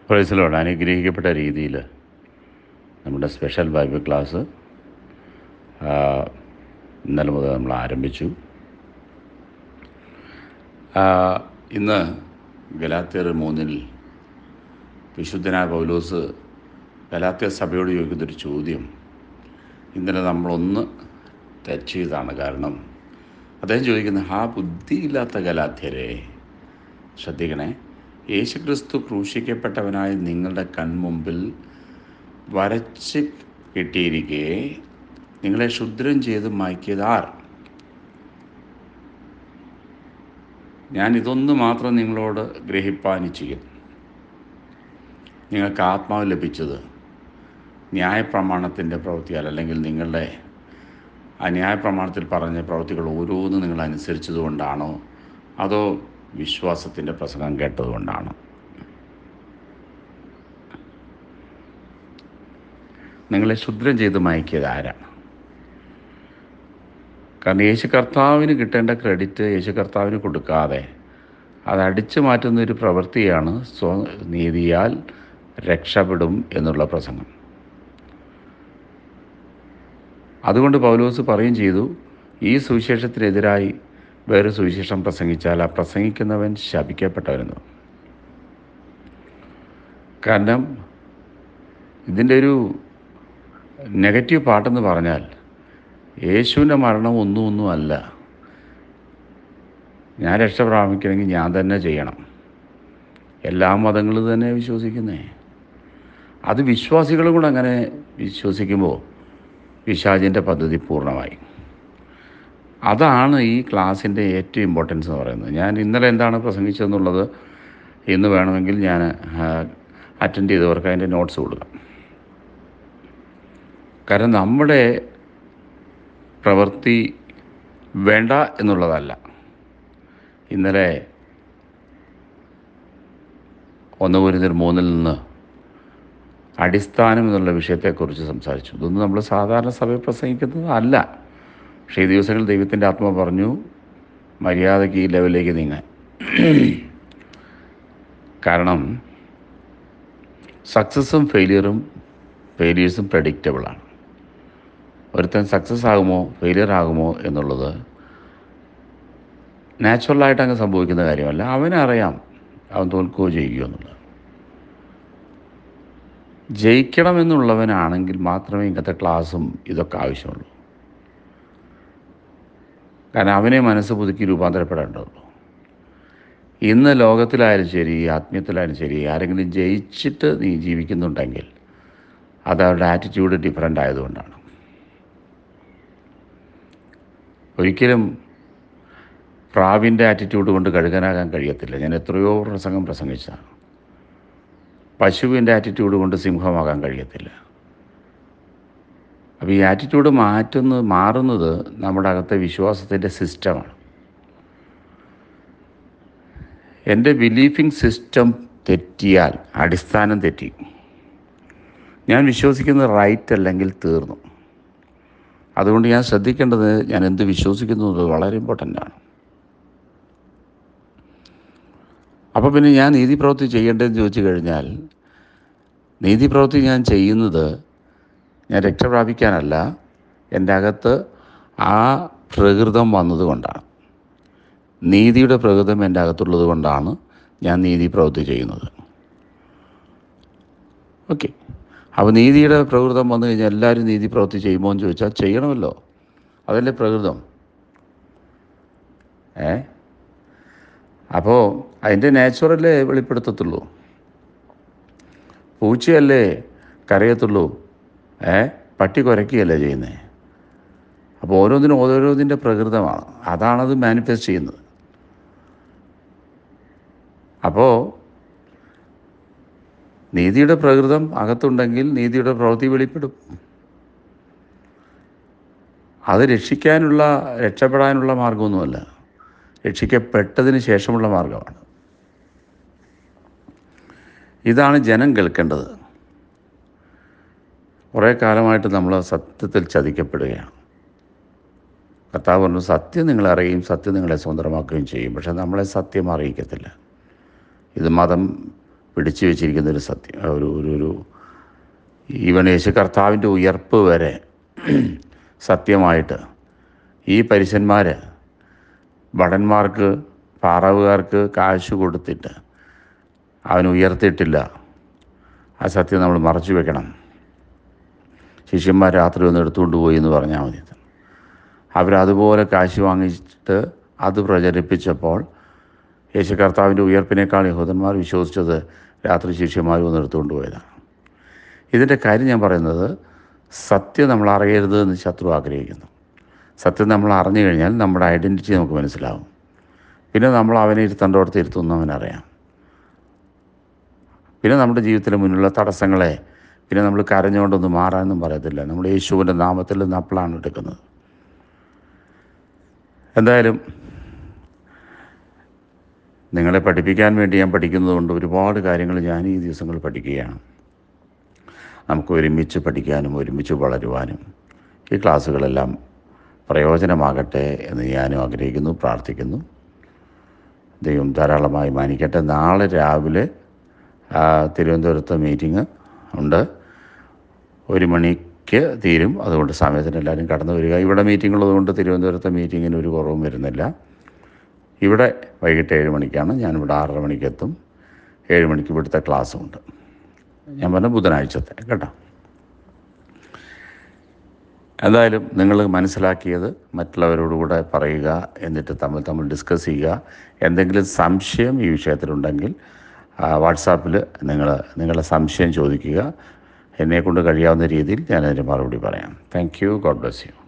പ്രൈസിലോട് അനുഗ്രഹിക്കപ്പെട്ട രീതിയിൽ നമ്മുടെ സ്പെഷ്യൽ ബൈബിൾ ക്ലാസ് ആ, ഇന്നലെ മുതൽ നമ്മൾ ആരംഭിച്ചു ആ, ഇന്ന് ഗലാത്തിയർ മൂന്നിൽ വിശുദ്ധനായ പൗലോസ് ഗലാത്തിയ സഭയോട് ചോദിക്കുന്നൊരു ചോദ്യം ഇന്നലെ നമ്മളൊന്ന് ടച്ച് ചെയ്താണ് കാരണം അദ്ദേഹം ചോദിക്കുന്നത് ആ ബുദ്ധിയില്ലാത്ത ഗലാത്യരെ ശ്രദ്ധിക്കണേ യേശുക്രിസ്തു ക്രൂശിക്കപ്പെട്ടവനായി നിങ്ങളുടെ കൺമുമ്പിൽ വരച്ച് കിട്ടിയിരിക്കെ നിങ്ങളെ ക്ഷുദ്രം ചെയ്ത് മായ്ക്കിയത് ആർ ഞാൻ ഇതൊന്ന് മാത്രം നിങ്ങളോട് ഗ്രഹിപ്പാൻ ചെയ്യുന്നു നിങ്ങൾക്ക് ആത്മാവ് ലഭിച്ചത് ന്യായപ്രമാണത്തിൻ്റെ പ്രവൃത്തിയാൽ അല്ലെങ്കിൽ നിങ്ങളുടെ ആ ന്യായപ്രമാണത്തിൽ പറഞ്ഞ പ്രവൃത്തികൾ ഓരോന്നും നിങ്ങൾ അനുസരിച്ചതുകൊണ്ടാണോ അതോ വിശ്വാസത്തിൻ്റെ പ്രസംഗം കേട്ടതുകൊണ്ടാണോ നിങ്ങളെ ശുദ്രം ചെയ്ത് മയക്കിയത് ആരാണ് കാരണം യേശു കർത്താവിന് കിട്ടേണ്ട ക്രെഡിറ്റ് യേശു കർത്താവിന് കൊടുക്കാതെ അത് അടിച്ചു മാറ്റുന്ന ഒരു പ്രവൃത്തിയാണ് സ്വനീതിയാൽ രക്ഷപ്പെടും എന്നുള്ള പ്രസംഗം അതുകൊണ്ട് പൗലോസ് പറയുകയും ചെയ്തു ഈ സുവിശേഷത്തിനെതിരായി വേറെ സുവിശേഷം പ്രസംഗിച്ചാൽ ആ പ്രസംഗിക്കുന്നവൻ ശപിക്കപ്പെട്ടവരെന്ന് കാരണം ഇതിൻ്റെ ഒരു നെഗറ്റീവ് പാട്ടെന്ന് പറഞ്ഞാൽ യേശുവിൻ്റെ മരണം ഒന്നും ഒന്നും അല്ല ഞാൻ രക്ഷ പ്രാപിക്കണമെങ്കിൽ ഞാൻ തന്നെ ചെയ്യണം എല്ലാ മതങ്ങളും തന്നെ വിശ്വസിക്കുന്നേ അത് വിശ്വാസികളും കൂടെ അങ്ങനെ വിശ്വസിക്കുമ്പോൾ പിശാചിൻ്റെ പദ്ധതി പൂർണ്ണമായി അതാണ് ഈ ക്ലാസ്സിൻ്റെ ഏറ്റവും ഇമ്പോർട്ടൻസ് എന്ന് പറയുന്നത് ഞാൻ ഇന്നലെ എന്താണ് പ്രസംഗിച്ചതെന്നുള്ളത് ഇന്ന് വേണമെങ്കിൽ ഞാൻ അറ്റൻഡ് ചെയ്തവർക്ക് അതിൻ്റെ നോട്ട്സ് കൊടുക്കാം കാരണം നമ്മുടെ പ്രവൃത്തി വേണ്ട എന്നുള്ളതല്ല ഇന്നലെ ഒന്ന് കുരുതിർ മൂന്നിൽ നിന്ന് അടിസ്ഥാനം എന്നുള്ള വിഷയത്തെക്കുറിച്ച് സംസാരിച്ചു ഇതൊന്നും നമ്മൾ സാധാരണ സഭയിൽ പ്രസംഗിക്കുന്നത് അല്ല പക്ഷേ ഈ ദിവസങ്ങളിൽ ദൈവത്തിൻ്റെ ആത്മ പറഞ്ഞു മര്യാദയ്ക്ക് ഈ ലെവലിലേക്ക് നീങ്ങാൻ കാരണം സക്സസ്സും ഫെയിലിയറും ഫെയിലിയേഴ്സും പ്രഡിക്റ്റബിളാണ് ഒരുത്തൻ സക്സസ് ആകുമോ ഫെയിലിയർ ആകുമോ എന്നുള്ളത് നാച്ചുറലായിട്ട് അങ്ങ് സംഭവിക്കുന്ന കാര്യമല്ല അവനറിയാം അവൻ തോൽക്കുകയോ ചെയ്യുകയോ എന്നുള്ളത് ജയിക്കണമെന്നുള്ളവനാണെങ്കിൽ മാത്രമേ ഇങ്ങനത്തെ ക്ലാസ്സും ഇതൊക്കെ ആവശ്യമുള്ളൂ കാരണം അവനെ മനസ്സ് പുതുക്കി രൂപാന്തരപ്പെടേണ്ടതുള്ളൂ ഇന്ന് ലോകത്തിലായാലും ശരി ആത്മീയത്തിലായാലും ശരി ആരെങ്കിലും ജയിച്ചിട്ട് നീ ജീവിക്കുന്നുണ്ടെങ്കിൽ അത് അവരുടെ ആറ്റിറ്റ്യൂഡ് ഡിഫറൻ്റ് ആയതുകൊണ്ടാണ് ഒരിക്കലും പ്രാവിൻ്റെ ആറ്റിറ്റ്യൂഡ് കൊണ്ട് കഴുകനാകാൻ കഴിയത്തില്ല ഞാൻ എത്രയോ പ്രസംഗം പ്രസംഗിച്ചതാണ് പശുവിൻ്റെ ആറ്റിറ്റ്യൂഡ് കൊണ്ട് സിംഹമാകാൻ കഴിയത്തില്ല അപ്പോൾ ഈ ആറ്റിറ്റ്യൂഡ് മാറ്റുന്നത് മാറുന്നത് നമ്മുടെ അകത്തെ വിശ്വാസത്തിൻ്റെ സിസ്റ്റമാണ് എൻ്റെ ബിലീഫിംഗ് സിസ്റ്റം തെറ്റിയാൽ അടിസ്ഥാനം തെറ്റി ഞാൻ വിശ്വസിക്കുന്നത് റൈറ്റ് അല്ലെങ്കിൽ തീർന്നു അതുകൊണ്ട് ഞാൻ ശ്രദ്ധിക്കേണ്ടത് ഞാൻ എന്ത് വിശ്വസിക്കുന്നു എന്നത് വളരെ ഇമ്പോർട്ടൻ്റ് ആണ് അപ്പോൾ പിന്നെ ഞാൻ നീതിപ്രവൃത്തി ചെയ്യേണ്ടതെന്ന് ചോദിച്ചു കഴിഞ്ഞാൽ നീതിപ്രവൃത്തി ഞാൻ ചെയ്യുന്നത് ഞാൻ രക്ഷ പ്രാപിക്കാനല്ല എൻ്റെ അകത്ത് ആ പ്രകൃതം വന്നതുകൊണ്ടാണ് നീതിയുടെ പ്രകൃതം എൻ്റെ അകത്തുള്ളത് കൊണ്ടാണ് ഞാൻ നീതി പ്രവൃത്തി ചെയ്യുന്നത് ഓക്കെ അപ്പോൾ നീതിയുടെ പ്രകൃതം വന്നു കഴിഞ്ഞാൽ എല്ലാവരും നീതി പ്രവൃത്തി ചെയ്യുമോ എന്ന് ചോദിച്ചാൽ ചെയ്യണമല്ലോ അതല്ലേ പ്രകൃതം ഏ അപ്പോൾ അതിൻ്റെ നാച്ചുറല്ലേ വെളിപ്പെടുത്തത്തുള്ളൂ പൂച്ചയല്ലേ കരയത്തുള്ളൂ ഏ പട്ടി കുരയ്ക്കുകയല്ലേ ചെയ്യുന്നത് അപ്പോൾ ഓരോന്നിനും ഓരോന്നിൻ്റെ പ്രകൃതമാണ് അതാണത് മാനിഫെസ്റ്റ് ചെയ്യുന്നത് അപ്പോൾ നീതിയുടെ പ്രകൃതം അകത്തുണ്ടെങ്കിൽ നീതിയുടെ പ്രവൃത്തി വെളിപ്പെടും അത് രക്ഷിക്കാനുള്ള രക്ഷപ്പെടാനുള്ള മാർഗമൊന്നുമല്ല രക്ഷിക്കപ്പെട്ടതിന് ശേഷമുള്ള മാർഗമാണ് ഇതാണ് ജനം കേൾക്കേണ്ടത് കുറേ കാലമായിട്ട് നമ്മൾ സത്യത്തിൽ ചതിക്കപ്പെടുകയാണ് കർത്താവ് പറഞ്ഞു സത്യം നിങ്ങളെ അറിയുകയും സത്യം നിങ്ങളെ സ്വന്തമാക്കുകയും ചെയ്യും പക്ഷെ നമ്മളെ സത്യം അറിയിക്കത്തില്ല ഇത് മതം പിടിച്ചു വെച്ചിരിക്കുന്ന ഒരു സത്യം ഒരു ഒരു ഒരു ഈവൻ യേശു കർത്താവിൻ്റെ ഉയർപ്പ് വരെ സത്യമായിട്ട് ഈ പരിശന്മാർ ഭടന്മാർക്ക് പാറവുകാർക്ക് കാശ് കൊടുത്തിട്ട് അവൻ ഉയർത്തിയിട്ടില്ല ആ സത്യം നമ്മൾ മറച്ചു വെക്കണം ശിഷ്യന്മാർ രാത്രി ഒന്ന് എടുത്തുകൊണ്ട് പോയി എന്ന് പറഞ്ഞാൽ മതി അവരതുപോലെ കാശ് വാങ്ങിച്ചിട്ട് അത് പ്രചരിപ്പിച്ചപ്പോൾ യേശു കർത്താവിൻ്റെ ഉയർപ്പിനേക്കാൾ യഹൂദന്മാർ വിശ്വസിച്ചത് രാത്രി ശിഷ്യന്മാർ ഒന്ന് എടുത്തുകൊണ്ട് പോയതാണ് ഇതിൻ്റെ കാര്യം ഞാൻ പറയുന്നത് സത്യം നമ്മൾ അറിയരുത് എന്ന് ശത്രു ആഗ്രഹിക്കുന്നു സത്യം നമ്മൾ അറിഞ്ഞു കഴിഞ്ഞാൽ നമ്മുടെ ഐഡൻറ്റിറ്റി നമുക്ക് മനസ്സിലാവും പിന്നെ നമ്മൾ അവനെ ഇരുത്തേണ്ടോടത്ത് ഇരുത്തുന്നു അവനറിയാം പിന്നെ നമ്മുടെ ജീവിതത്തിലെ മുന്നിലുള്ള തടസ്സങ്ങളെ പിന്നെ നമ്മൾ കരഞ്ഞുകൊണ്ടൊന്നും മാറാനൊന്നും പറയത്തില്ല നമ്മൾ യേശുവിൻ്റെ നാമത്തിൽ നിന്ന് അപ്പോഴാണ് എടുക്കുന്നത് എന്തായാലും നിങ്ങളെ പഠിപ്പിക്കാൻ വേണ്ടി ഞാൻ പഠിക്കുന്നതുകൊണ്ട് ഒരുപാട് കാര്യങ്ങൾ ഞാൻ ഈ ദിവസങ്ങളിൽ പഠിക്കുകയാണ് നമുക്ക് ഒരുമിച്ച് പഠിക്കാനും ഒരുമിച്ച് വളരുവാനും ഈ ക്ലാസ്സുകളെല്ലാം പ്രയോജനമാകട്ടെ എന്ന് ഞാനും ആഗ്രഹിക്കുന്നു പ്രാർത്ഥിക്കുന്നു ദൈവം ധാരാളമായി മാനിക്കട്ടെ നാളെ രാവിലെ ആ, തിരുവനന്തപുരത്ത് മീറ്റിംഗ് ഉണ്ട് ഒരു മണിക്ക് തീരും അതുകൊണ്ട് സമയത്തിന് എല്ലാവരും കടന്നു വരിക ഇവിടെ മീറ്റിംഗ് ഉള്ളതുകൊണ്ട് തിരുവനന്തപുരത്തെ മീറ്റിങ്ങിന് ഒരു കുറവും വരുന്നില്ല ഇവിടെ വൈകിട്ട് ഏഴ് മണിക്കാണ് ഞാനിവിടെ ആറര മണിക്ക് എത്തും ഏഴ് മണിക്ക് ഇവിടുത്തെ ക്ലാസ്സും ഉണ്ട് ഞാൻ പറഞ്ഞ ബുധനാഴ്ചത്തെ കേട്ടോ എന്തായാലും നിങ്ങൾ മനസ്സിലാക്കിയത് മറ്റുള്ളവരോടുകൂടെ പറയുക എന്നിട്ട് തമ്മിൽ തമ്മിൽ ഡിസ്കസ് ചെയ്യുക എന്തെങ്കിലും സംശയം ഈ വിഷയത്തിലുണ്ടെങ്കിൽ വാട്സാപ്പിൽ നിങ്ങൾ നിങ്ങളുടെ സംശയം ചോദിക്കുക എന്നെക്കൊണ്ട് കഴിയാവുന്ന രീതിയിൽ ഞാനതിന് മറുപടി പറയാം thank you God bless U